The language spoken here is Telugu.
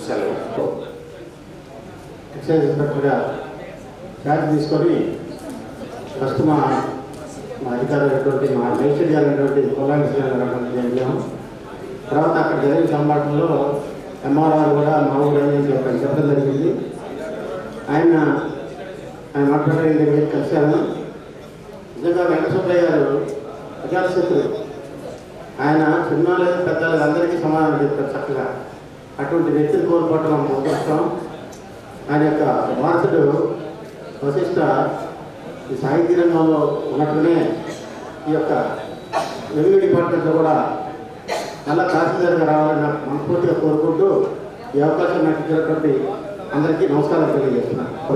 సెలవు ఎక్సైజ్ ఇన్స్పెక్టర్గా ఛార్జ్ తీసుకొని ఫస్ట్ మా మా అధికారులైనటువంటి మా మేస్టర్ గారు అయినటువంటి కొల్లాంటి గారు వెళ్ళాము తర్వాత అక్కడ జరిగిన సంభాషణలో ఎంఆర్ఆర్ కూడా మా ఊరు అని చెప్పి చెప్పడం జరిగింది ఆయన ఆయన మాట్లాడే దగ్గర కలిశాను నిజంగా వెంకటసుబ్బయ్య గారు అజాతశత్రుడు ఆయన చిన్నలేదు పెద్దలేదు అందరికీ సమాధానం చెప్తారు చక్కగా అటువంటి వ్యక్తిని కోల్పోవటం మనకు అదృష్టం ఆయన యొక్క వారసుడు వశిష్ట ఈ సాహిత్య రంగంలో ఉన్నట్టునే ఈ యొక్క రెవెన్యూ డిపార్ట్మెంట్లో కూడా మళ్ళా తహసీల్దార్గా రావాలని నాకు మనస్ఫూర్తిగా కోరుకుంటూ ఈ అవకాశం నాకు ఇచ్చినటువంటి అందరికీ నమస్కారం తెలియజేస్తున్నాను